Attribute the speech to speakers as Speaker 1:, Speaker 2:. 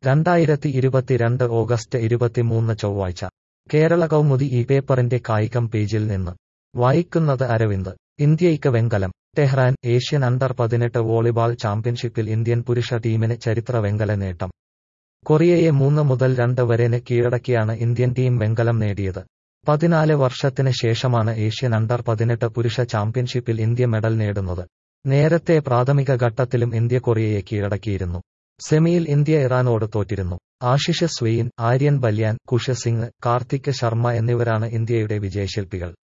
Speaker 1: രണ്ടായിരത്തി ഇരുപത്തിരണ്ട് ഓഗസ്റ്റ് ഇരുപത്തിമൂന്ന് ചൊവ്വാഴ്ച കേരള കൗമുദി ഈ പേപ്പറിന്റെ കായികം പേജിൽ നിന്ന് വായിക്കുന്നത് അരവിന്ദ് ഇന്ത്യയ്ക്ക് വെങ്കലം ടെഹ്റാൻ ഏഷ്യൻ അണ്ടർ പതിനെട്ട് വോളിബാൾ ചാമ്പ്യൻഷിപ്പിൽ ഇന്ത്യൻ പുരുഷ ടീമിന് ചരിത്ര വെങ്കല നേട്ടം കൊറിയയെ മൂന്ന് മുതൽ രണ്ട് വരെന് കീഴടക്കിയാണ് ഇന്ത്യൻ ടീം വെങ്കലം നേടിയത് പതിനാല് വർഷത്തിന് ശേഷമാണ് ഏഷ്യൻ അണ്ടർ പതിനെട്ട് പുരുഷ ചാമ്പ്യൻഷിപ്പിൽ ഇന്ത്യ മെഡൽ നേടുന്നത് നേരത്തെ പ്രാഥമിക ഘട്ടത്തിലും ഇന്ത്യ കൊറിയയെ കീഴടക്കിയിരുന്നു സെമിയിൽ ഇന്ത്യ ഇറാനോട് തോറ്റിരുന്നു ആശിഷ് സ്വെയിൻ ആര്യൻ ബല്യാൻ കുഷ സിംഗ് കാർത്തിക് ശർമ്മ എന്നിവരാണ് ഇന്ത്യയുടെ വിജയശില്പികൾ